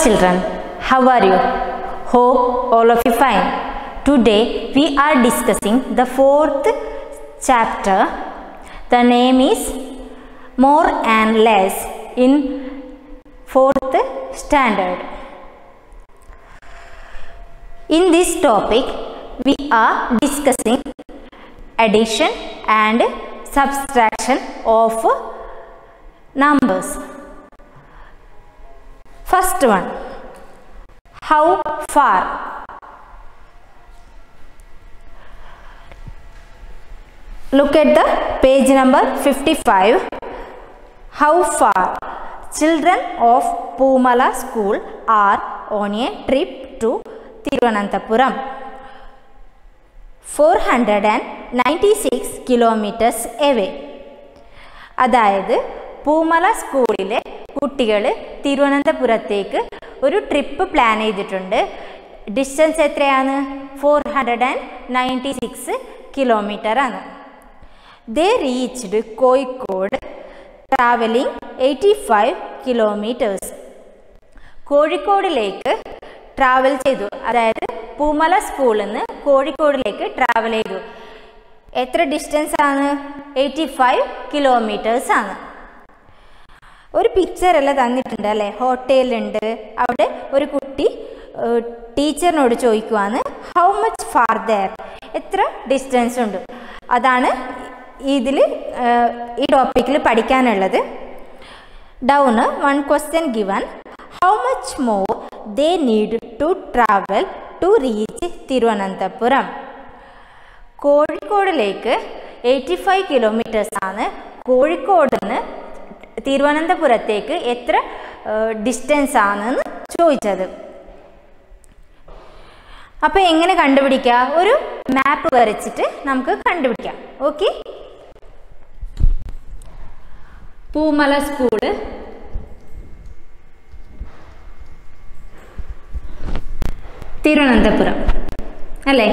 children, how are you? Hope all of you fine. Today we are discussing the fourth chapter. The name is More and Less in fourth standard. In this topic, we are discussing addition and subtraction of numbers. First one, how far? Look at the page number 55. How far? Children of Pumala school are on a trip to Tiruvananthapuram. 496 kilometers away. അതായത് പൂമല സ്കൂളിലെ കുട്ടികൾ തിരുവനന്തപുരത്തേക്ക് ഒരു trip plan ചെയ്തിട്ടുണ്ട് distance എത്രയാണ് four hundred and ninety six kilometre ആണ് they reached Kozhikode travelling eighty five kilometres കോഴിക്കോടിലേക്ക് travel ചെയ്തു അതായത് പൂമല സ്കൂളിൽ നിന്ന് കോഴിക്കോടിലേക്ക് ട്രാവൽ ചെയ്തു എത്ര ഡിസ്റ്റൻസ് ആണ് എയ്റ്റി ഫൈവ് കിലോമീറ്റേഴ്സ് ആണ് ഒരു പിക്ചർ എല്ലാം തന്നിട്ടുണ്ട് അല്ലേ ഹോട്ടലുണ്ട് അവിടെ ഒരു കുട്ടി ടീച്ചറിനോട് ചോദിക്കുവാണ് ഹൗ മച്ച് ഫാർ ദർ എത്ര ഡിസ്റ്റൻസ് ഉണ്ട് അതാണ് ഇതിൽ ഈ ടോപ്പിക്കിൽ പഠിക്കാനുള്ളത് down one question given how much more they need to travel to reach Thiruvananthapuram കോഴിക്കോടിലേക്ക് എയ്റ്റി ഫൈവ് കിലോമീറ്റേഴ്സ് ആണ് കോഴിക്കോട് നിന്ന് തിരുവനന്തപുരത്തേക്ക് എത്ര ഡിസ്റ്റൻസ് ആണെന്ന് ചോദിച്ചത് അപ്പോൾ എങ്ങനെ കണ്ടുപിടിക്കുക ഒരു മാപ്പ് വരച്ചിട്ട് നമുക്ക് കണ്ടുപിടിക്കാം ഓക്കെ പൂമല സ്കൂള് തിരുവനന്തപുരം അല്ലേ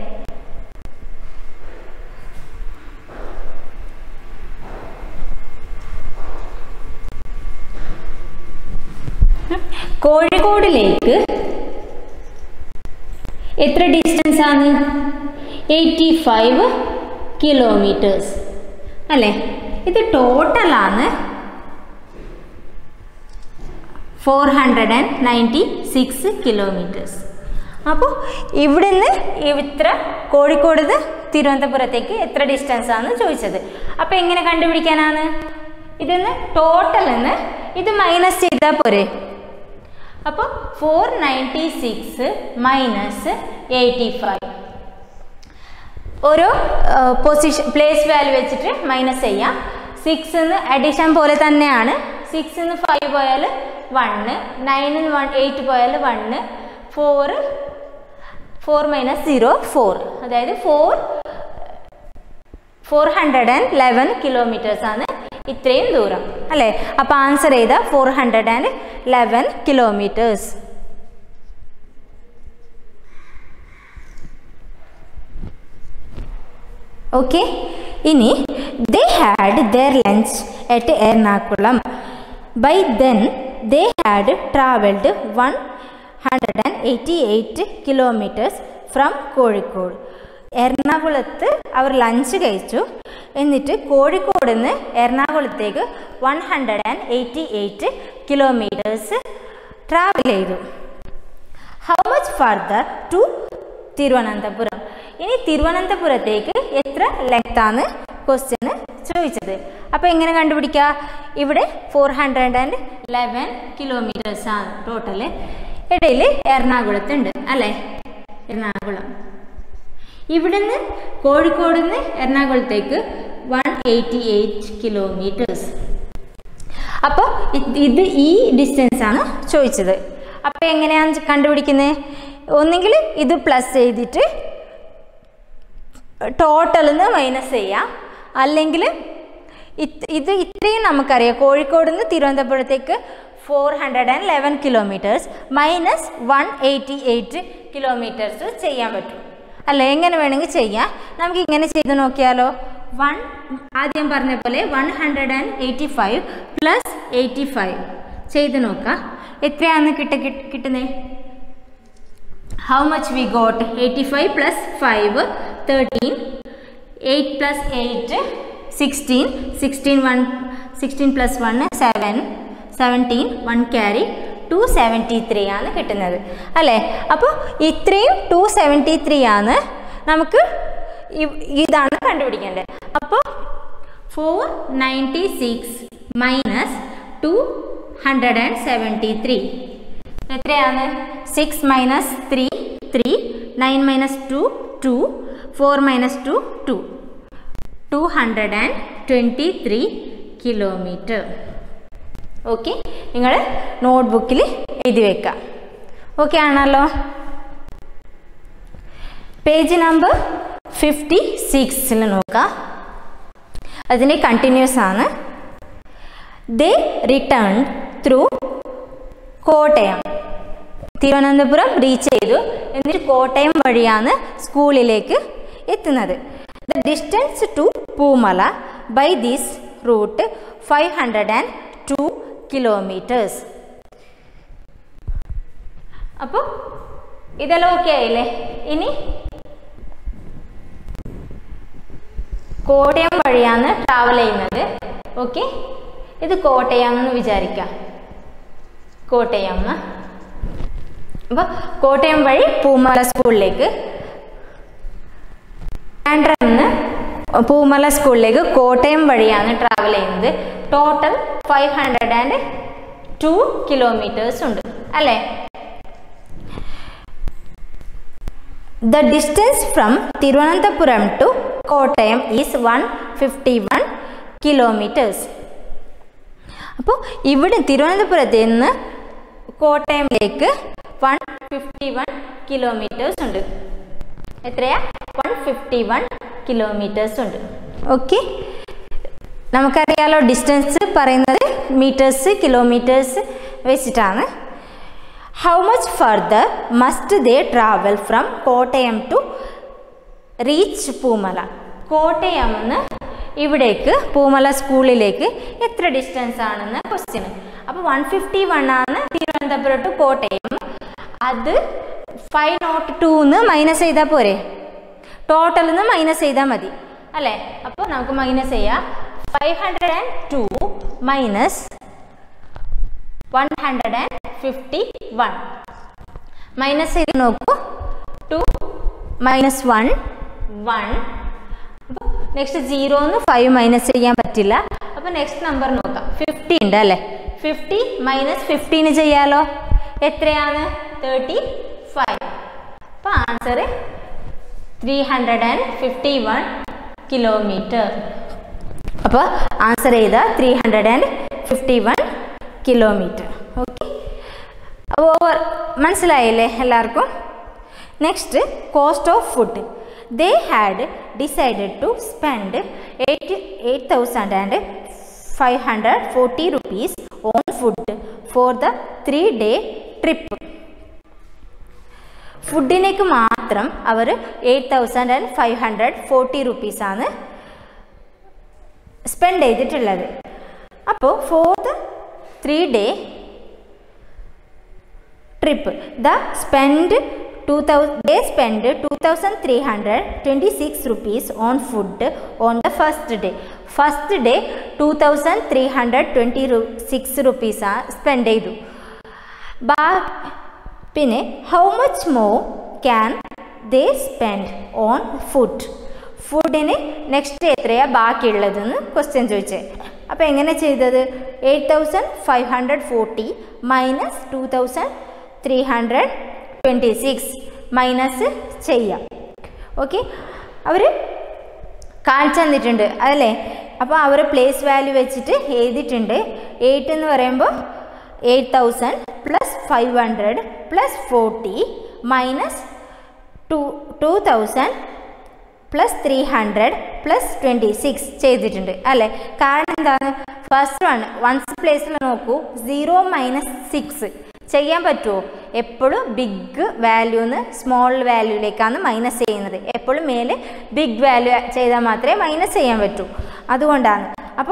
കോഴിക്കോടിലേക്ക് എത്ര ഡിസ്റ്റൻസ് ആണ് എയ്റ്റി ഫൈവ് കിലോമീറ്റേഴ്സ് അല്ലേ ഇത് ടോട്ടലാണ് four hundred and ninety six kilometres അപ്പോൾ ഇവിടുന്ന് ഇത്ര കോഴിക്കോട് നിന്ന് തിരുവനന്തപുരത്തേക്ക് എത്ര ഡിസ്റ്റൻസ് ആണ് ചോദിച്ചത് അപ്പോൾ എങ്ങനെ കണ്ടുപിടിക്കാനാണ് ഇതെന്ന് ടോട്ടൽ എന്ന് ഇത് മൈനസ് ചെയ്താൽ പോരെ അപ്പോൾ four ninety six minus eighty five ഓരോ പൊസിഷൻ പ്ലേസ് വാല്യൂ വെച്ചിട്ട് മൈനസ് ചെയ്യാം സിക്സ് എന്ന് അഡീഷൻ പോലെ തന്നെയാണ് സിക്സ് നിന്ന് ഫൈവ് പോയാൽ വണ്ണ് നയനിന്ന് വൺ എയ്റ്റ് പോയാൽ one four four minus zero four അതായത് four four hundred and eleven kilometres ആണ് ഇത്രയും ദൂരം അല്ലേ അപ്പോൾ ആൻസർ ചെയ്ത four hundred and eleven kilometres okay ഇനി they had their lunch at Ernakulam by then they had travelled one hundred and eighty eight kilometres from Kozhikode എറണാകുളത്ത് അവർ ലഞ്ച് കഴിച്ചു എന്നിട്ട് കോഴിക്കോട് നിന്ന് എറണാകുളത്തേക്ക് one hundred and eighty eight kilometres travel ചെയ്തു how much further to Thiruvananthapuram ഇനി തിരുവനന്തപുരത്തേക്ക് എത്ര ലെങ്താണ് ക്വസ്റ്റ്യന് ചോദിച്ചത് അപ്പോൾ എങ്ങനെ കണ്ടുപിടിക്കുക ഇവിടെ four hundred and eleven kilometres ആണ് ടോട്ടൽ ഇടയിൽ എറണാകുളത്തുണ്ട് അല്ലേ എറണാകുളം ഇവിടുന്ന് കോഴിക്കോട് നിന്ന് എറണാകുളത്തേക്ക് വൺ എയ്റ്റി എയ്റ്റ് കിലോമീറ്റേഴ്സ് അപ്പോൾ ഇത് ഈ ഡിസ്റ്റൻസ് ആണ് ചോദിച്ചത് അപ്പോൾ എങ്ങനെയാണ് കണ്ടുപിടിക്കുന്നത് ഒന്നുകിൽ ഇത് പ്ലസ് ചെയ്തിട്ട് ടോട്ടലിൽ നിന്ന് മൈനസ് ചെയ്യാം അല്ലെങ്കിൽ ഇത് ഇത്രയും നമുക്കറിയാം കോഴിക്കോട് നിന്ന് തിരുവനന്തപുരത്തേക്ക് four hundred and eleven kilometres minus one eighty eight kilometres ചെയ്യാൻ പറ്റും അല്ല എങ്ങനെ വേണമെങ്കിൽ ചെയ്യാം നമുക്ക് ഇങ്ങനെ ചെയ്ത് നോക്കിയാലോ വൺ ആദ്യം പറഞ്ഞ പോലെ one hundred and eighty five plus eighty five ചെയ്ത് നോക്കാം എത്രയാണ് കിട്ട കിട്ടുന്നത് how much we got eighty five plus five thirteen eight plus eight sixteen sixteen one sixteen plus one seven seventeen one carry two seventy three ആണ് കിട്ടുന്നത് അല്ലേ അപ്പോൾ ഇത്രയും ടു സെവൻറ്റി ത്രീ ആണ് നമുക്ക് ഇ- ഇതാണ് കണ്ടുപിടിക്കേണ്ടത് അപ്പോൾ four ninety six minus two hundred and seventy three എത്രയാണ് six minus three three nine minus two two four minus two two two hundred and twenty three kilometre okay നിങ്ങൾ നോട്ട്ബുക്കിൽ എഴുതി വെക്കാം ഓക്കെ ആണല്ലോ പേജ് നമ്പർ ഫിഫ്റ്റി സിക്സിൽ നോക്കാം അതിന് continues ആണ് they return through Kottayam Thiruvananthapuram reach ചെയ്തു എന്നിട്ട് കോട്ടയം വഴിയാണ് സ്കൂളിലേക്ക് എത്തുന്നത് the distance to Poomala by this route five hundred and two kilometres അപ്പോൾ ഇതെല്ലാം ഓക്കെ ആയില്ലേ ഇനി കോട്ടയം വഴിയാണ് ട്രാവൽ ചെയ്യുന്നത് ഓക്കെ ഇത് കോട്ടയം എന്ന് വിചാരിക്കാം കോട്ടയം അപ്പോൾ കോട്ടയം വഴി പൂമല സ്കൂളിലേക്ക് ട്രിവാൻഡ്രംന്ന് പൂമല സ്കൂളിലേക്ക് കോട്ടയം വഴിയാണ് ട്രാവൽ ചെയ്യുന്നത് total five hundred and two kilometres ഉണ്ട് അല്ലേ the distance from Thiruvananthapuram to Kottayam is one fifty one kilometres അപ്പോൾ ഇവിടെ തിരുവനന്തപുരത്ത് നിന്ന് കോട്ടയമിലേക്ക് വൺ ഫിഫ്റ്റി വൺ കിലോമീറ്റേഴ്സ് ഉണ്ട് എത്രയാ വൺ ഫിഫ്റ്റി വൺ കിലോമീറ്റേഴ്സ് ഉണ്ട് ഓക്കെ നമുക്കറിയാലോ ഡിസ്റ്റൻസ് പറയുന്നത് മീറ്റേഴ്സ് കിലോമീറ്റേഴ്സ് വെച്ചിട്ടാണ് how much further must they travel from Kottayam to reach Poomala Kottayam നിന്ന് ഇവിടേക്ക് പൂമല സ്കൂളിലേക്ക് എത്ര ഡിസ്റ്റൻസ് ആണെന്ന് ക്വസ്റ്റ്യൻ അപ്പോൾ വൺ ഫിഫ്റ്റി വൺ ആണ് തിരുവനന്തപുരം ടു കോട്ടയം അത് ഫൈവ് നോട്ട് ടൂന്ന് മൈനസ് ചെയ്താൽ പോരെ ടോട്ടലിൽ നിന്ന് മൈനസ് ചെയ്താൽ മതി അല്ലേ അപ്പോൾ നമുക്ക് മൈനസ് ചെയ്യാം five hundred and two minus one hundred and fifty one minus ചെയ്ത് നോക്കൂ ടു മൈനസ് വൺ വൺ അപ്പോൾ നെക്സ്റ്റ് സീറോന്ന് ഫൈവ് മൈനസ് ചെയ്യാൻ പറ്റില്ല അപ്പോൾ നെക്സ്റ്റ് നമ്പർ നോക്കാം ഫിഫ്റ്റി ഉണ്ട് അല്ലേ ഫിഫ്റ്റി മൈനസ് ഫിഫ്റ്റീന് ചെയ്യാലോ എത്രയാണ് തേർട്ടി ഫൈവ് അപ്പോൾ answer three hundred and fifty one kilometre അപ്പോൾ ആൻസർ ചെയ്ത three hundred and fifty one kilometre okay അപ്പോൾ മനസ്സിലായില്ലേ എല്ലാവർക്കും next cost of food they had decided to spend eight eight thousand and five hundred forty rupees on food for the three day trip ഫുഡിനേക്ക് മാത്രം അവർ eight thousand and five hundred forty റുപ്പീസാണ് spend ചെയ്തിട്ടുള്ളത് അപ്പോൾ for the three day trip the spend two thousand they spend two thousand three hundred twenty six rupees on food on the first day first day two thousand three hundred twenty റു six റുപ്പീസാണ് spend ചെയ്തു ബാ പിന്നെ how much more can they spend on food ഫുഡിന് next എത്രയാ ബാക്കിയുള്ളതെന്ന് question ചോദിച്ചേ അപ്പോൾ എങ്ങനെ ചെയ്തത് eight thousand five hundred forty minus two thousand three hundred twenty six minus ചെയ്യാം ഓക്കെ അവർ കാണിച്ചു തന്നിട്ടുണ്ട് അതല്ലേ അപ്പോൾ അവർ പ്ലേസ് വാല്യൂ വെച്ചിട്ട് എഴുതിയിട്ടുണ്ട് എയ്റ്റ് എന്ന് പറയുമ്പോൾ eight thousand plus five hundred plus forty minus two two thousand plus three hundred plus twenty six ചെയ്തിട്ടുണ്ട് അല്ലേ കാരണം എന്താണ് ഫസ്റ്റ് വൺ വൺസ് പ്ലേസിൽ നോക്കൂ സീറോ മൈനസ് സിക്സ് ചെയ്യാൻ പറ്റുമോ എപ്പോഴും ബിഗ് വാല്യൂന്ന് സ്മോൾ വാല്യൂയിലേക്കാണ് മൈനസ് ചെയ്യുന്നത് എപ്പോഴും മേലെ ബിഗ് വാല്യൂ ചെയ്താൽ മാത്രമേ മൈനസ് ചെയ്യാൻ പറ്റൂ അതുകൊണ്ടാണ് അപ്പോൾ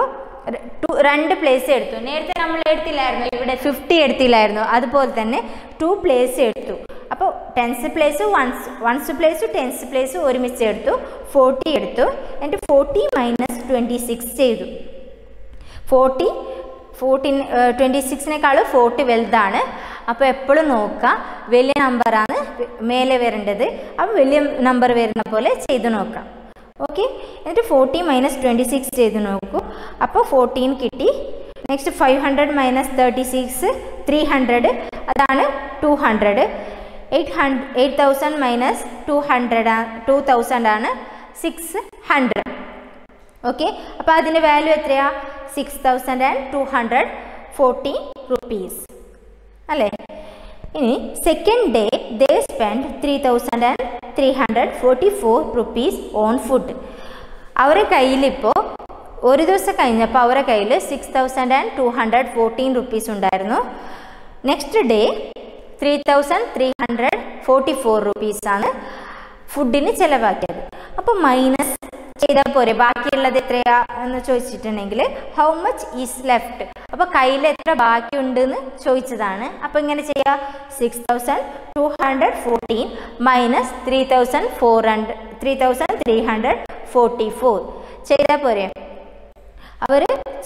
ടു രണ്ട് പ്ലേസ് എടുത്തു നേരത്തെ നമ്മൾ എടുത്തില്ലായിരുന്നു ഇവിടെ ഫിഫ്റ്റി എടുത്തില്ലായിരുന്നു അതുപോലെ തന്നെ ടു പ്ലേസ് എടുത്തു അപ്പോൾ tens place ones ones place tens place ഒരുമിച്ച് എടുത്തു ഫോർട്ടി എടുത്തു എന്നിട്ട് ഫോർട്ടി മൈനസ് ട്വൻറ്റി സിക്സ് ചെയ്തു ഫോർട്ടി ഫോർട്ടീൻ ട്വൻറ്റി സിക്സിനേക്കാൾ ഫോർട്ടി വലുതാണ് അപ്പോൾ എപ്പോഴും നോക്കുക വലിയ നമ്പറാണ് മേലെ വരേണ്ടത് അപ്പോൾ വലിയ നമ്പർ വരുന്ന പോലെ ചെയ്ത് നോക്കാം ഓക്കെ എന്നിട്ട് ഫോർട്ടി മൈനസ് ട്വൻറ്റി സിക്സ് ചെയ്ത് നോക്കൂ അപ്പോൾ ഫോർട്ടീൻ കിട്ടി next five hundred minus thirty six three hundred അതാണ് two hundred eight hundred eight thousand minus two hundred two thousand ആണ് സിക്സ് ഹൺഡ്രഡ് ഓക്കെ അപ്പോൾ അതിൻ്റെ വാല്യൂ എത്രയാ six thousand and two hundred forty rupees അല്ലേ ഇനി second day they spend three thousand and three hundred forty four rupees on food അവരുടെ കയ്യിലിപ്പോൾ ഒരു ദിവസം കഴിഞ്ഞപ്പോൾ അവരുടെ കയ്യിൽ six thousand and two hundred fourteen rupees ഉണ്ടായിരുന്നു next day three thousand three hundred forty four റുപ്പീസാണ് ഫുഡിന് ചിലവാക്കിയത് അപ്പോൾ മൈനസ് ചെയ്താൽ പോരെ ബാക്കിയുള്ളത് എത്രയാ എന്ന് ചോദിച്ചിട്ടുണ്ടെങ്കിൽ ഹൗ മച്ച് ഈസ് ലെഫ്റ്റ് അപ്പോൾ കയ്യിൽ എത്ര ബാക്കിയുണ്ടെന്ന് ചോദിച്ചതാണ് അപ്പോൾ ഇങ്ങനെ ചെയ്യുക six thousand two hundred fourteen minus three thousand four hundred three thousand three hundred forty four ചെയ്താൽ പോരെ അവർ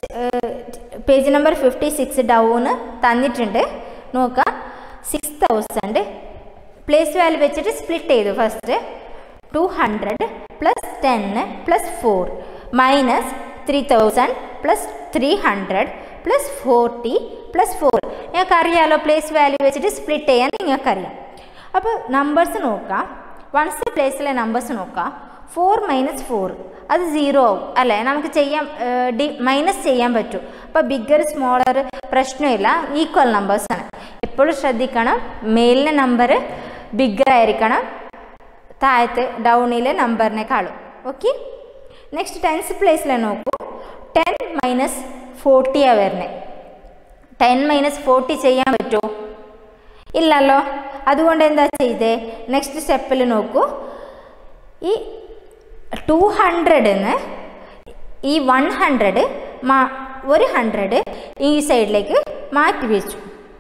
page number fifty six down തന്നിട്ടുണ്ട് നോക്കാം സിക്സ് തൗസൻഡ് പ്ലേസ് വാല്യൂ വെച്ചിട്ട് സ്പ്ലിറ്റ് ചെയ്തു ഫസ്റ്റ് ടു ഹൺഡ്രഡ് പ്ലസ് ടെന്ന് plus four minus three thousand plus three hundred plus forty plus four ഞങ്ങൾക്കറിയാലോ place value വെച്ചിട്ട് സ്പ്ലിറ്റ് ചെയ്യാൻ നിങ്ങൾക്കറിയാം അപ്പോൾ നമ്പേഴ്സ് നോക്കാം വൺസ് പ്ലേസിലെ നമ്പേഴ്സ് നോക്കാം ഫോർ മൈനസ് ഫോർ അത് സീറോ ആവും അല്ലേ നമുക്ക് ചെയ്യാൻ ഡി മൈനസ് ചെയ്യാൻ പറ്റും അപ്പോൾ ബിഗ്ഗർ സ്മോളർ പ്രശ്നമില്ല ഈക്വൽ നമ്പേഴ്സാണ് എപ്പോഴും ശ്രദ്ധിക്കണം മേലിലെ നമ്പർ ബിഗ്ഗർ ആയിരിക്കണം താഴത്ത് ഡൗണിലെ നമ്പറിനേക്കാളും ഓക്കെ നെക്സ്റ്റ് ടെൻസ് പ്ലേസിൽ നോക്കൂ ടെൻ മൈനസ് ഫോർട്ടിയാണ് വരുന്നത് ടെൻ മൈനസ് ഫോർട്ടി ചെയ്യാൻ പറ്റുമോ ഇല്ലല്ലോ അതുകൊണ്ട് എന്താ ചെയ്തേ നെക്സ്റ്റ് സ്റ്റെപ്പിൽ നോക്കൂ ഈ ടു ഹൺഡ്രഡിന്ന് ഈ വൺ ഹൺഡ്രഡ് മാ ഒരു ഹൺഡ്രഡ് ഈ സൈഡിലേക്ക് മാറ്റി വെച്ചു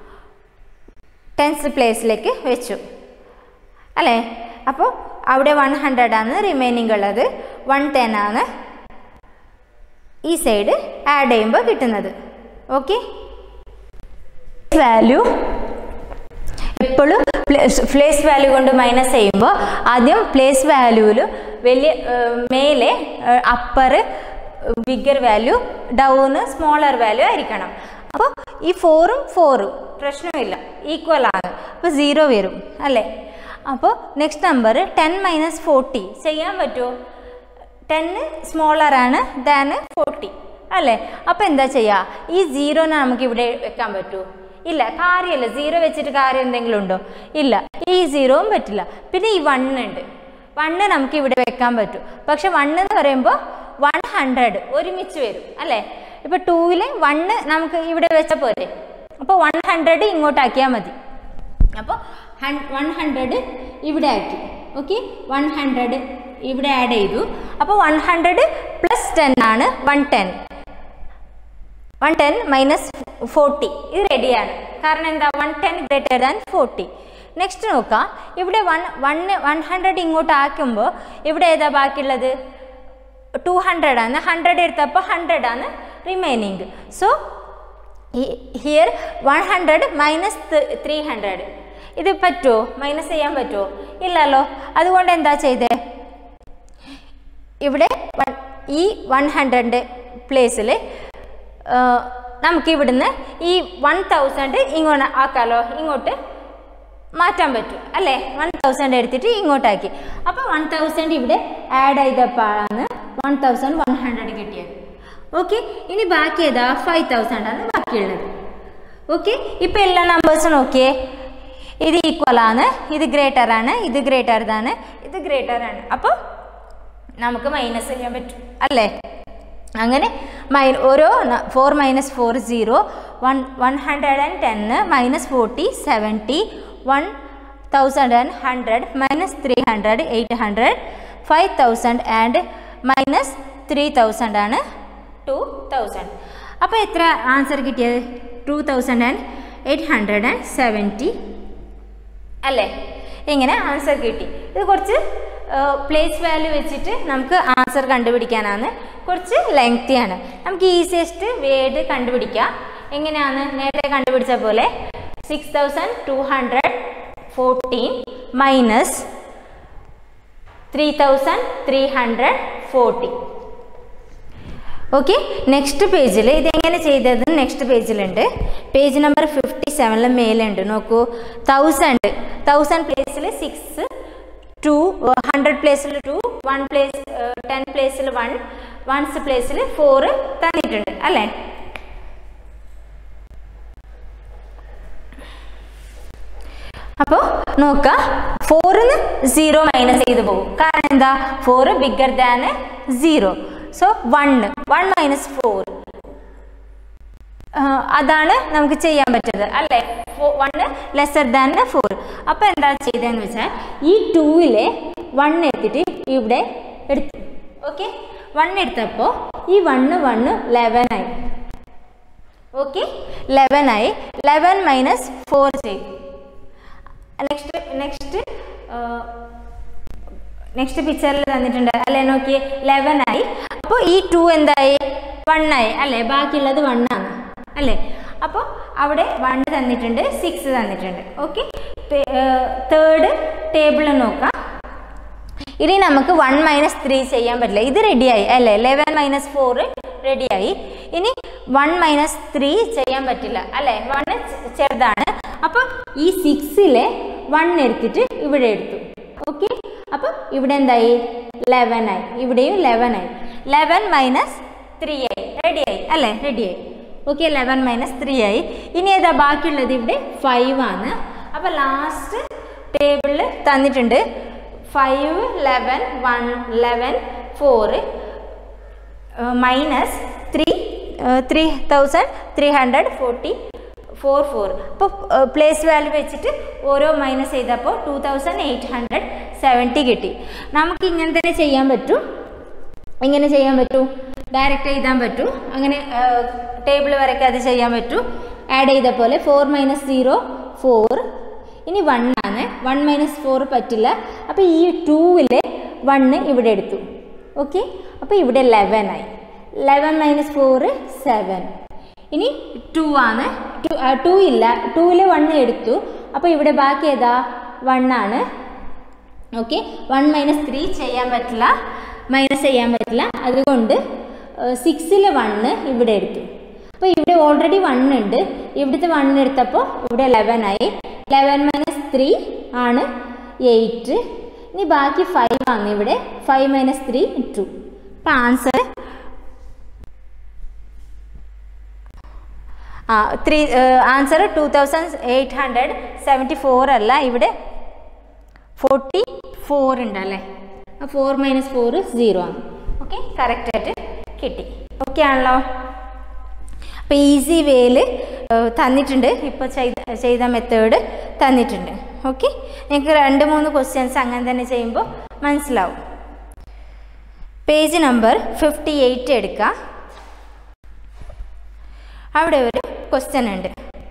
ടെൻസ് പ്ലേസിലേക്ക് വെച്ചു അല്ലേ അപ്പോൾ അവിടെ വൺ ഹൺഡ്രഡ് ആണ് റിമൈനിങ് ഉള്ളത് വൺ ടെൻ ആണ് ഈ സൈഡ് ആഡ് ചെയ്യുമ്പോൾ കിട്ടുന്നത് ഓക്കെ വാല്യൂ എപ്പോഴും പ്ലേസ് വാല്യൂ കൊണ്ട് മൈനസ് ചെയ്യുമ്പോൾ ആദ്യം പ്ലേസ് വാല്യൂവിൽ വലിയ മേലെ upper bigger value down smaller value ആയിരിക്കണം അപ്പോൾ ഈ ഫോറും ഫോറും പ്രശ്നമില്ല ഈക്വൽ ആണ് അപ്പോൾ സീറോ വരും അല്ലേ അപ്പോൾ next number ten minus forty ചെയ്യാൻ പറ്റുമോ ടെന്ന് സ്മോളറാണ് ദാൻ ഫോർട്ടി അല്ലേ അപ്പോൾ എന്താ ചെയ്യുക ഈ സീറോനെ നമുക്ക് ഇവിടെ വെക്കാൻ പറ്റുമോ ഇല്ല കാര്യമില്ല സീറോ വെച്ചിട്ട് കാര്യം എന്തെങ്കിലും ഉണ്ടോ ഇല്ല ഈ സീറോവും പറ്റില്ല പിന്നെ ഈ വൺ ഉണ്ട് വണ്ണ് നമുക്ക് ഇവിടെ വെക്കാൻ പറ്റും പക്ഷെ വണ്ണ് എന്ന് പറയുമ്പോൾ വൺ ഹൺഡ്രഡ് ഒരുമിച്ച് വരും അല്ലേ ഇപ്പോൾ ടൂവിൽ വണ്ണ് നമുക്ക് ഇവിടെ വെച്ച പോരെ അപ്പോൾ വൺ ഹൺഡ്രഡ് ഇങ്ങോട്ടാക്കിയാൽ മതി അപ്പോൾ വൺ ഹൺഡ്രഡ് ഇവിടെ ആക്കി ഓക്കെ വൺ ഹൺഡ്രഡ് ഇവിടെ ആഡ് ചെയ്തു അപ്പോൾ വൺ ഹൺഡ്രഡ് പ്ലസ് ടെൻ ആണ് one ten one ten minus forty ഇത് റെഡിയാണ് കാരണം എന്താ one ten greater than forty next നോക്കാം ഇവിടെ വൺ വൺ വൺ ഹൺഡ്രഡ് ഇങ്ങോട്ട് ആക്കുമ്പോൾ ഇവിടെ ഏതാ ബാക്കിയുള്ളത് ടു ഹൺഡ്രഡ് ആണ് ഹൺഡ്രഡ് എടുത്തപ്പോൾ ഹൺഡ്രഡ് ആണ് remaining so here one hundred minus three hundred ഇത് പറ്റുമോ മൈനസ് ചെയ്യാൻ പറ്റുമോ ഇല്ലല്ലോ അതുകൊണ്ട് എന്താ ചെയ്തേ ഇവിടെ ഈ വൺ ഹൺഡ്രഡിൻ്റെ പ്ലേസിൽ നമുക്ക് ഇവിടുന്ന് ഈ വൺ തൗസൻഡ് ഇങ്ങോട്ട് ആക്കാലോ ഇങ്ങോട്ട് മാറ്റാൻ പറ്റും അല്ലേ വൺ തൗസൻഡ് എടുത്തിട്ട് ഇങ്ങോട്ടാക്കി അപ്പോൾ വൺ തൗസൻഡ് ഇവിടെ ആഡ് ചെയ്തപ്പോഴാണ് വൺ തൗസൻഡ് വൺ ഹൺഡ്രഡ് കിട്ടിയത് ഓക്കെ ഇനി ബാക്കി ഏതാ ഫൈവ് തൗസൻഡ് ആണ് ബാക്കിയുള്ളത് ഓക്കെ ഇപ്പോൾ എല്ലാ നമ്പേഴ്സും നോക്കിയേ ഇത് ഈക്വൽ ആണ് ഇത് ഗ്രേറ്റർ ആണ് ഇത് ഗ്രേറ്റർ ആണ് ഇത് ഗ്രേറ്റർ ആണ് അപ്പോൾ നമുക്ക് മൈനസ് ചെയ്യാൻ പറ്റും അല്ലേ അങ്ങനെ മൈ ഓരോ four minus four zero one one hundred and ടെന്ന് minus forty seventy one thousand and hundred minus three hundred eight hundred five thousand and minus three thousand ആണ് ടു തൗസൻഡ് അപ്പോൾ എത്ര ആൻസർ കിട്ടിയത് two thousand and eight hundred and seventy അല്ലേ ഇങ്ങനെ answer കിട്ടി ഇത് കുറച്ച് പ്ലേസ് വാല്യൂ വെച്ചിട്ട് നമുക്ക് ആൻസർ കണ്ടുപിടിക്കാനാണ് കുറച്ച് ലെങ്തിയാണ് നമുക്ക് ഈസിയസ്റ്റ് വേഡ് കണ്ടുപിടിക്കാം എങ്ങനെയാണ് നേരത്തെ കണ്ടുപിടിച്ച പോലെ six thousand two hundred fourteen minus three thousand three hundred forty okay next പേജിൽ ഇതെങ്ങനെ ചെയ്തത് നെക്സ്റ്റ് പേജിലുണ്ട് പേജ് നമ്പർ ഫിഫ്റ്റി സെവനിൽ മേലുണ്ട് നോക്കൂ തൗസൻഡ് തൗസൻഡ് പ്ലേസിൽ സിക്സ് ടു ഹൺഡ്രഡ് പ്ലേസിൽ ടു വൺ പ്ലേസ് ടെൻ പ്ലേസിൽ വൺ വൺസ് പ്ലേസിൽ ഫോർ തന്നിട്ടുണ്ട് അല്ലേ അപ്പോൾ നോക്കുക ഫോറിന്ന് സീറോ മൈനസ് ചെയ്ത് പോകും കാരണം എന്താ four bigger than zero so one one minus four അതാണ് നമുക്ക് ചെയ്യാൻ പറ്റുന്നത് അല്ലേ വണ്ണ് ലെസർ ദാൻ ഫോർ അപ്പോൾ എന്താ ചെയ്തതെന്ന് വെച്ചാൽ ഈ ടൂവിലെ വൺ എടുത്തിട്ട് ഇവിടെ എടുത്തു ഓക്കെ വൺ എടുത്തപ്പോൾ ഈ വണ്ണ് വണ്ണ് ലെവനായി ഓക്കെ ലെവനായി ലെവൻ മൈനസ് ഫോർ ചെയ്തു നെക്സ്റ്റ് നെക്സ്റ്റ് നെക്സ്റ്റ് പിക്ചറിൽ തന്നിട്ടുണ്ട് അല്ലേ നോക്കി ലെവൻ ആയി അപ്പോൾ ഈ ടു എന്തായി വൺ ആയി അല്ലേ ബാക്കിയുള്ളത് വൺ ആണ് അല്ലേ അപ്പോൾ അവിടെ വൺ തന്നിട്ടുണ്ട് സിക്സ് തന്നിട്ടുണ്ട് ഓക്കെ തേർഡ് ടേബിൾ നോക്കാം ഇനി നമുക്ക് വൺ മൈനസ് ത്രീ ചെയ്യാൻ പറ്റില്ല ഇത് റെഡിയായി അല്ലേ ലെവൻ മൈനസ് ഫോർ റെഡിയായി ഇനി വൺ മൈനസ് ത്രീ ചെയ്യാൻ പറ്റില്ല അല്ലേ വൺ ചെറുതാണ് അപ്പോൾ ഈ സിക്സിലെ വൺ എടുത്തിട്ട് ഇവിടെ എടുത്തു ഓക്കെ അപ്പോൾ ഇവിടെ എന്തായി ലെവൻ ആയി ഇവിടെയും ലെവൻ ആയി ലെവൻ മൈനസ് ത്രീ ആയി റെഡിയായി അല്ലേ റെഡിയായി ഓക്കെ ലെവൻ മൈനസ് ത്രീ ആയി ഇനി ഏതാ ബാക്കിയുള്ളത് ഇവിടെ ഫൈവ് ആണ് അപ്പോൾ ലാസ്റ്റ് ടേബിളിൽ തന്നിട്ടുണ്ട് five eleven one eleven four minus three three thousand three hundred forty four four അപ്പോൾ പ്ലേസ് വാല്യൂ വെച്ചിട്ട് ഓരോ മൈനസ് ചെയ്തപ്പോൾ two thousand eight hundred seventy കിട്ടി നമുക്ക് ഇങ്ങനെ തന്നെ ചെയ്യാൻ പറ്റും ഇങ്ങനെ ചെയ്യാൻ പറ്റൂ ഡയറക്റ്റ് എഴുതാൻ പറ്റൂ അങ്ങനെ ടേബിൾ വരയ്ക്കാതെ ചെയ്യാൻ പറ്റൂ ആഡ് ചെയ്ത പോലെ ഫോർ മൈനസ് സീറോ ഫോർ ഇനി വൺ ആണ് വൺ മൈനസ് ഫോർ പറ്റില്ല അപ്പോൾ ഈ ടൂവിലെ വണ്ണ് ഇവിടെ എടുത്തു ഓക്കെ അപ്പോൾ ഇവിടെ ലെവൻ ആയി ലെവൻ മൈനസ് ഫോർ സെവൻ ഇനി ടു ആണ് ടു ടു ഇല്ല ടൂവിലെ വണ്ണ് എടുത്തു അപ്പോൾ ഇവിടെ ബാക്കി ഏതാ വൺ ആണ് ഓക്കെ വൺ മൈനസ് ത്രീ ചെയ്യാൻ പറ്റില്ല മൈനസ് ചെയ്യാൻ പറ്റില്ല അതുകൊണ്ട് സിക്സിൽ വണ്ണ് ഇവിടെ എടുത്തു അപ്പോൾ ഇവിടെ ഓൾറെഡി വൺ ഉണ്ട് ഇവിടുത്തെ വൺ എടുത്തപ്പോൾ ഇവിടെ ലെവൻ ആയി ലെവൻ മൈനസ് ത്രീ ആണ് എയ്റ്റ് ഇനി ബാക്കി ഫൈവ് ആണ് ഇവിടെ ഫൈവ് മൈനസ് ത്രീ ടു അപ്പം ആൻസർ ആ three answer two thousand eight hundred seventy four അല്ല ഇവിടെ ഫോർട്ടി ഫോർ ഉണ്ടല്ലേ ഫോർ മൈനസ് ഫോർ സീറോ ആണ് ഓക്കെ കറക്റ്റായിട്ട് കിട്ടി ഓക്കെ ആണല്ലോ അപ്പോൾ ഈസി വേയിൽ തന്നിട്ടുണ്ട് ഇപ്പോൾ ചെയ്ത ചെയ്ത മെത്തേഡ് തന്നിട്ടുണ്ട് ഓക്കെ നിങ്ങൾക്ക് രണ്ട് മൂന്ന് ക്വസ്റ്റ്യൻസ് അങ്ങനെ തന്നെ ചെയ്യുമ്പോൾ മനസ്സിലാവും പേജ് നമ്പർ ഫിഫ്റ്റി എയ്റ്റ് എടുക്കുക അവിടെ ഒരു ക്വസ്റ്റ്യൻ ഉണ്ട്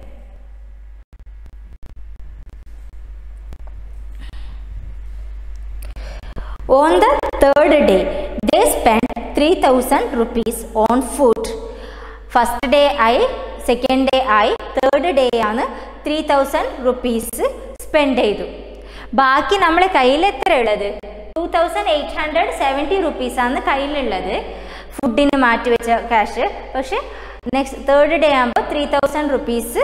On the third day, they spent 3000 rupees on food. First day ആയി സെക്കൻഡ് ഡേ ആയി തേർഡ് ഡേ ആണ് ത്രീ തൗസൻഡ് റുപ്പീസ് സ്പെൻഡ് ചെയ്തു ബാക്കി നമ്മളെ കയ്യിൽ എത്ര ഉള്ളത് two thousand eight hundred seventy റുപ്പീസാണ് കയ്യിലുള്ളത് ഫുഡിന് മാറ്റി വെച്ച ക്യാഷ് പക്ഷെ നെക്സ്റ്റ് തേർഡ് ഡേ ആകുമ്പോൾ ത്രീ തൗസൻഡ് റുപ്പീസ്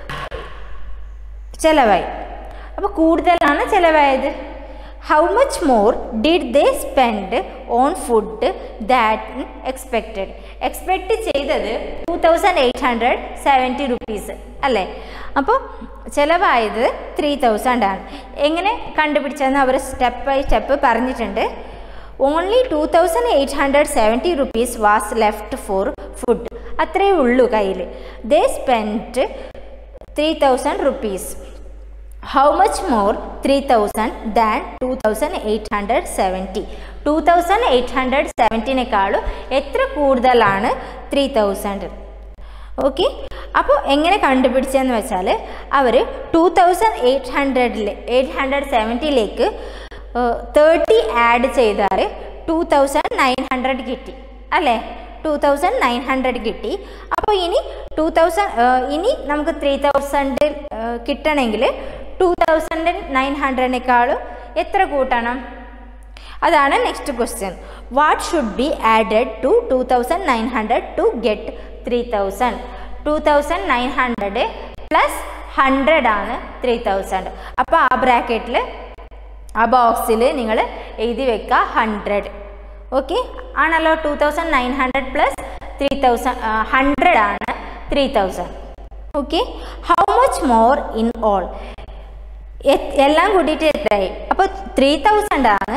ചിലവായി അപ്പോൾ കൂടുതലാണ് ചിലവായത് how much more did they spend on food that expected expect ചെയ്തത് two thousand eight hundred seventy rupees അല്ലേ അപ്പോൾ ചിലവായത് ത്രീ തൗസൻഡ് ആണ് എങ്ങനെ കണ്ടുപിടിച്ചതെന്ന് അവർ സ്റ്റെപ്പ് ബൈ സ്റ്റെപ്പ് പറഞ്ഞിട്ടുണ്ട് only two thousand eight hundred seventy rupees was left for food അത്രയേ ഉള്ളൂ കയ്യിൽ they spend three thousand rupees how much more three thousand than two thousand eight hundred seventy two thousand eight hundred സെവൻറ്റീനേക്കാളും എത്ര കൂടുതലാണ് three thousand okay അപ്പോൾ എങ്ങനെ കണ്ടുപിടിച്ചതെന്ന് വെച്ചാൽ അവർ ടു തൗസൻഡ് എയ്റ്റ് ഹൺഡ്രഡിൽ എയ്റ്റ് ഹൺഡ്രഡ് സെവൻറ്റിയിലേക്ക് തേർട്ടി ആഡ് ചെയ്താൽ ടു തൗസൻഡ് നയൻ ഹൺഡ്രഡ് കിട്ടി അല്ലേ ടു തൗസൻഡ് നയൻ ഹൺഡ്രഡ് കിട്ടി അപ്പോൾ ഇനി ടു തൗസൻഡ് ഇനി നമുക്ക് ത്രീ തൗസൻഡ് കിട്ടണമെങ്കിൽ ടു തൗസൻഡ് നയൻ ഹൺഡ്രഡിനേക്കാളും എത്ര കൂട്ടണം അതാണ് next question what should be added to two thousand nine hundred to get three thousand two thousand nine hundred plus hundred ആണ് ത്രീ തൗസൻഡ് അപ്പോൾ ആ ബ്രാക്കറ്റിൽ ആ ബോക്സിൽ നിങ്ങൾ എഴുതി വെക്കുക ഹൺഡ്രഡ് ഓക്കെ ആണല്ലോ two thousand nine hundred plus three thousand hundred ആണ് three thousand okay how much more in all എല്ലാം കൂട്ടിയിട്ട് എത്രയായി അപ്പോൾ ത്രീ തൗസൻഡ് ആണ്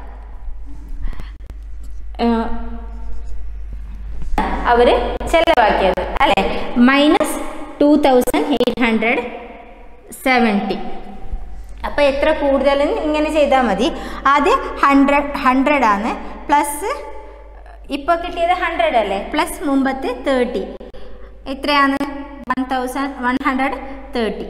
അവർ ചെലവാക്കിയത് അല്ലേ minus two thousand eight hundred seventy അപ്പോൾ എത്ര കൂടുതൽ ഇങ്ങനെ ചെയ്താൽ മതി ആദ്യം ഹൺഡ്രഡ് ഹൺഡ്രഡ് ആണ് പ്ലസ് ഇപ്പോൾ കിട്ടിയത് ഹൺഡ്രഡ് അല്ലേ പ്ലസ് മുമ്പത്തെ തേർട്ടി എത്രയാണ് one thousand one hundred thirty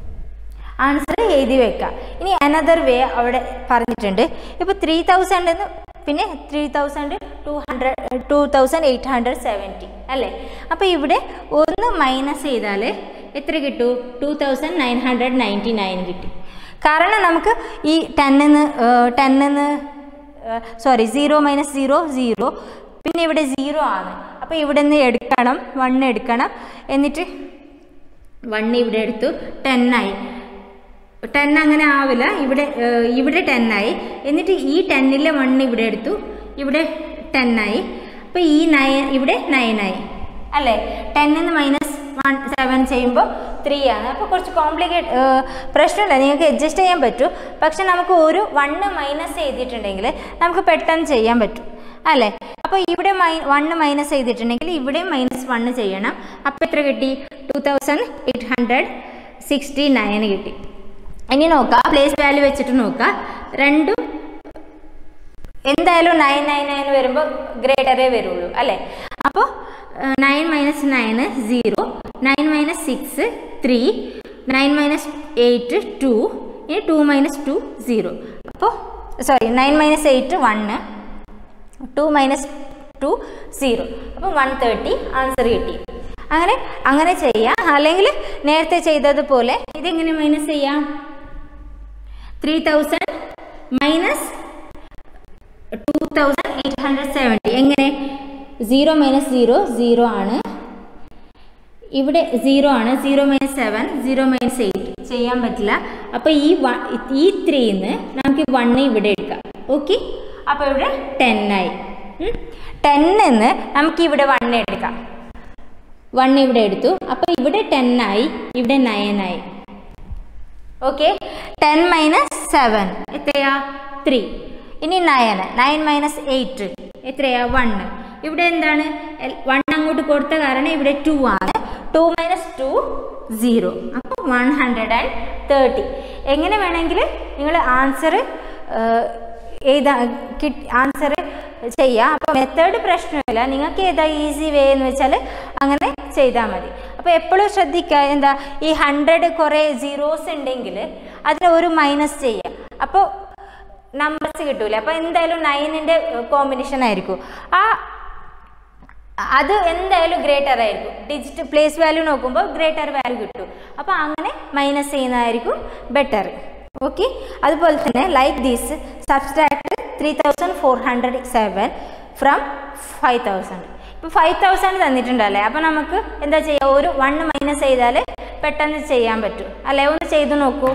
answer എഴുതി വെക്കുക ഇനി അനദർ വേ അവിടെ പറഞ്ഞിട്ടുണ്ട് ഇപ്പോൾ ത്രീ തൗസൻഡ് എന്ന് പിന്നെ three thousand two hundred two thousand eight hundred seventy അല്ലേ അപ്പോൾ ഇവിടെ ഒന്ന് മൈനസ് ചെയ്താൽ എത്ര കിട്ടൂ two thousand nine hundred ninety nine കിട്ടി കാരണം നമുക്ക് ഈ ടെന്നിന്ന് ടെന്നിന്ന് sorry zero minus zero zero പിന്നെ ഇവിടെ സീറോ ആണ് അപ്പോൾ ഇവിടെ നിന്ന് എടുക്കണം വൺ എടുക്കണം എന്നിട്ട് വൺ ഇവിടെ എടുത്തു ടെന്നായി ടെൻ അങ്ങനെ ആവില്ല ഇവിടെ ഇവിടെ ടെന്നായി എന്നിട്ട് ഈ ടെന്നിലെ വൺ ഇവിടെ എടുത്തു ഇവിടെ ടെന്നായി അപ്പോൾ ഈ നയൻ ഇവിടെ നയനായി അല്ലേ ടെന്നിന്ന് മൈനസ് വൺ സെവൻ ചെയ്യുമ്പോൾ ത്രീ ആണ് അപ്പോൾ കുറച്ച് കോംപ്ലിക്കേറ്റ് പ്രശ്നമില്ല നിങ്ങൾക്ക് അഡ്ജസ്റ്റ് ചെയ്യാൻ പറ്റും പക്ഷെ നമുക്ക് ഒരു വണ്ണ് മൈനസ് ചെയ്തിട്ടുണ്ടെങ്കിൽ നമുക്ക് പെട്ടെന്ന് ചെയ്യാൻ പറ്റും അല്ലേ അപ്പോൾ ഇവിടെ മൈ വണ്ണ് മൈനസ് ചെയ്തിട്ടുണ്ടെങ്കിൽ ഇവിടെ മൈനസ് വണ്ണ് ചെയ്യണം അപ്പോൾ എത്ര കിട്ടി two thousand eight hundred sixty nine കിട്ടി ഇനി നോക്കാം പ്ലേസ് വാല്യൂ വെച്ചിട്ട് നോക്കാം രണ്ടും എന്തായാലും നയൻ നയൻ നയൻ വരുമ്പോൾ ഗ്രേറ്ററേ വരുള്ളൂ അല്ലേ അപ്പോൾ nine minus nine zero nine minus six three nine minus eight two ഇനി ടു മൈനസ് ടു സീറോ അപ്പോൾ sorry nine minus eight one two minus two zero അപ്പോൾ വൺ തേർട്ടി ആൻസർ കിട്ടി അങ്ങനെ അങ്ങനെ ചെയ്യാം അല്ലെങ്കിൽ നേരത്തെ ചെയ്തതുപോലെ ഇതെങ്ങനെ മൈനസ് ചെയ്യാം three thousand minus two thousand eight hundred seventy എങ്ങനെ സീറോ മൈനസ് സീറോ സീറോ ആണ് ഇവിടെ സീറോ ആണ് zero minus seven zero minus eight ചെയ്യാൻ പറ്റില്ല അപ്പോൾ ഈ വൺ ഈ ത്രീന്ന് നമുക്ക് വണ്ണ് ഇവിടെ എടുക്കാം ഓക്കെ അപ്പോൾ ഇവിടെ ടെൻ ആയി ടെന്നിന്ന് നമുക്ക് ഇവിടെ വണ്ണ് എടുക്കാം വൺ ഇവിടെ എടുത്തു അപ്പോൾ ഇവിടെ ടെൻ ആയി ഇവിടെ നയൻ ആയി ഓക്കെ ടെൻ മൈനസ് സെവൻ എത്രയാ ത്രീ ഇനി നയൻ നയൻ മൈനസ് എയ്റ്റ് എത്രയാ വണ്ണ് ഇവിടെ എന്താണ് വൺ അങ്ങോട്ട് കൊടുത്ത കാരണം ഇവിടെ ടു ആണ് ടു മൈനസ് ടു സീറോ അപ്പോൾ വൺ ഹൺഡ്രഡ് ആൻഡ് തേർട്ടി എങ്ങനെ വേണമെങ്കിൽ നിങ്ങൾ ആൻസർ എഴുതാ കിട്ടി ആൻസർ ചെയ്യാം അപ്പോൾ മെത്തേഡ് പ്രശ്നമില്ല നിങ്ങൾക്ക് ഏതാ ഈസി വേ എന്ന് വെച്ചാൽ അങ്ങനെ ചെയ്താൽ മതി അപ്പോൾ എപ്പോഴും ശ്രദ്ധിക്കുക എന്താ ഈ ഹൺഡ്രഡ് കുറേ സീറോസ് ഉണ്ടെങ്കിൽ അതിന് ഒരു മൈനസ് ചെയ്യുക അപ്പോൾ നമ്പേഴ്സ് കിട്ടൂല അപ്പോൾ എന്തായാലും നയനിൻ്റെ കോമ്പിനേഷൻ ആയിരിക്കും ആ അത് എന്തായാലും ഗ്രേറ്റർ ആയിരിക്കും ഡിജിറ്റ് പ്ലേസ് വാല്യൂ നോക്കുമ്പോൾ ഗ്രേറ്റർ വാല്യൂ കിട്ടും അപ്പോൾ അങ്ങനെ മൈനസ് ചെയ്യുന്നതായിരിക്കും ബെറ്റർ ഓക്കെ അതുപോലെ തന്നെ like these subtract three thousand four hundred seven from five thousand ഇപ്പോൾ ഫൈവ് തൗസൻഡ് തന്നിട്ടുണ്ടല്ലേ അപ്പോൾ നമുക്ക് എന്താ ചെയ്യുക ഒരു വൺ മൈനസ് ചെയ്താൽ പെട്ടെന്ന് ചെയ്യാൻ പറ്റും അല്ലേ ഒന്ന് ചെയ്തു നോക്കൂ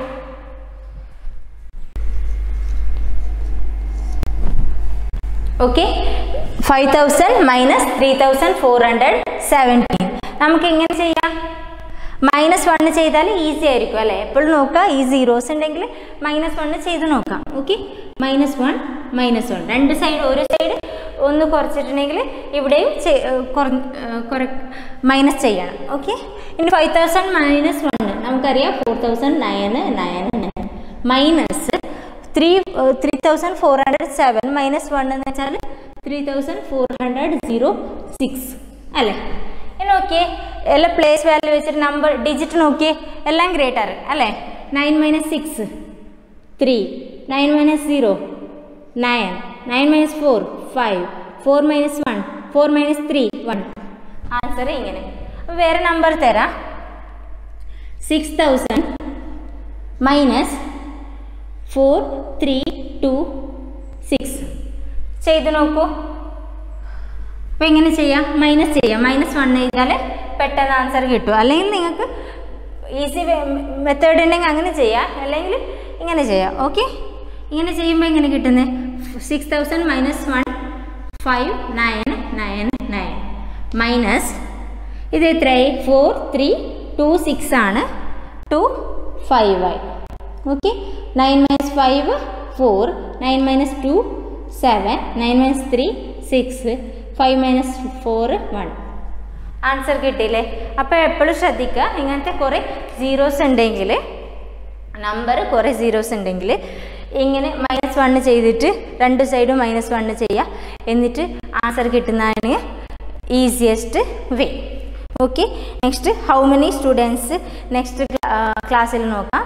okay five thousand minus three thousand four hundred seventeen നമുക്ക് എങ്ങനെ ചെയ്യാം മൈനസ് വണ്ണ് ചെയ്താൽ ഈസി ആയിരിക്കും അല്ലേ എപ്പോഴും നോക്കുക ഈ സീറോസ് ഉണ്ടെങ്കിൽ മൈനസ് വണ്ണ് ചെയ്ത് നോക്കാം okay minus one minus one രണ്ട് സൈഡ് ഒരു സൈഡ് ഒന്ന് കുറച്ചിട്ടുണ്ടെങ്കിൽ ഇവിടെയും കുറ മൈനസ് ചെയ്യണം ഓക്കെ ഇനി ഫൈവ് തൗസൻഡ് മൈനസ് വൺ നമുക്കറിയാം four thousand nine nine nine minus three three thousand four hundred seven minus one എന്ന് വെച്ചാൽ three thousand four hundred zero six അല്ലേ ഇനി നോക്കിയേ എല്ലാ പ്ലേസ് വാല്യൂ വെച്ചിട്ട് നമ്പർ ഡിജിറ്റ് നോക്കിയേ എല്ലാം ഗ്രേറ്റർ അല്ലേ nine minus six three nine minus zero nine nine minus four five four minus one four minus three one answer ഇങ്ങനെ അപ്പോൾ വേറെ നമ്പർ തരാം six thousand minus four three two six ചെയ്ത് നോക്കൂ അപ്പോൾ എങ്ങനെ ചെയ്യാം മൈനസ് ചെയ്യാം മൈനസ് വൺ ചെയ്താൽ പെട്ടെന്ന് ആൻസർ കിട്ടും അല്ലെങ്കിൽ നിങ്ങൾക്ക് ഈസി മെത്തേഡ് ഉണ്ടെങ്കിൽ അങ്ങനെ ചെയ്യാം അല്ലെങ്കിൽ ഇങ്ങനെ ചെയ്യാം ഓക്കെ ഇങ്ങനെ ചെയ്യുമ്പോൾ എങ്ങനെ കിട്ടുന്നത് six thousand minus one five nine nine nine minus ഇത് എത്രയായി ഫോർ ത്രീ ടു സിക്സ് ആണ് ടു ഫൈവ് ആയി okay nine minus five four nine minus two seven nine minus three six five minus four one answer കിട്ടിയില്ലേ അപ്പോൾ എപ്പോഴും ശ്രദ്ധിക്കുക ഇങ്ങനത്തെ കുറേ സീറോസ് ഉണ്ടെങ്കിൽ നമ്പർ കുറേ സീറോസ് ഉണ്ടെങ്കിൽ ഇങ്ങനെ മൈനസ് വണ്ണ് ചെയ്തിട്ട് രണ്ട് സൈഡും മൈനസ് വണ്ണ് ചെയ്യുക എന്നിട്ട് ആൻസർ കിട്ടുന്നതാണ് easiest way okay next how many students next ക്ലാസ്സിൽ നോക്കാം